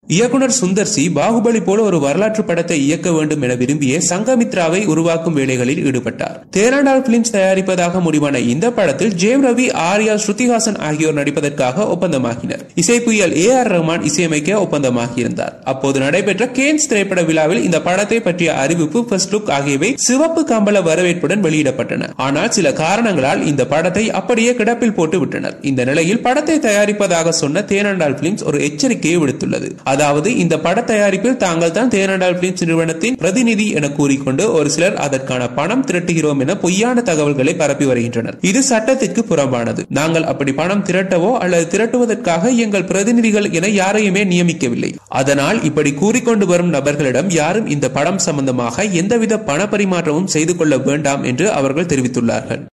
இயக்குனர் சுந்தர் சி பாகுபலி போல ஒரு வரலாற்று படத்தை இயக்க வேண்டும் என விரும்பிய சங்கமித்ராவை உருவாக்கும் வேலைகளில் ஈடுபட்டார் தேனாண்டால் பிலிம்ஸ் தயாரிப்பதாக முடிவான இந்த படத்தில் ஜெயம் ரவி ஆர்யா ஸ்ருதிஹாசன் ஆகியோர் நடிப்பதற்காக ஒப்பந்தமாகினர் இசை புயல் ஏ ஆர் ரஹ்மான் இசையமைக்க ஒப்பந்தமாகியிருந்தார் அப்போது நடைபெற்ற கேன்ஸ் திரைப்பட விழாவில் இந்த படத்தை பற்றிய அறிவிப்பு ஃபர்ஸ்ட் லுக் ஆகியவை சிவப்பு கம்பள வரவேற்புடன் வெளியிடப்பட்டன ஆனால் சில காரணங்களால் இந்த படத்தை அப்படியே கிடப்பில் போட்டு விட்டனர் இந்த நிலையில் படத்தை தயாரிப்பதாக சொன்ன தேனாண்டால் பிலிம்ஸ் ஒரு எச்சரிக்கையை விடுத்துள்ளது அதாவது இந்த பட தயாரிப்பில் தாங்கள் தான் தேனாண்டால் பிலிம்ஸ் நிறுவனத்தின் பிரதிநிதி என கூறிக்கொண்டு ஒரு சிலர் அதற்கான பணம் திரட்டுகிறோம் என பொய்யான தகவல்களை பரப்பி வருகின்றனர் இது சட்டத்திற்கு புறம்பானது நாங்கள் அப்படி பணம் திரட்டவோ அல்லது திரட்டுவதற்காக எங்கள் பிரதிநிதிகள் என யாரையுமே நியமிக்கவில்லை அதனால் இப்படி கூறிக்கொண்டு வரும் நபர்களிடம் யாரும் இந்த படம் சம்பந்தமாக எந்தவித பண பரிமாற்றமும் செய்து கொள்ள வேண்டாம் என்று அவர்கள் தெரிவித்துள்ளார்கள்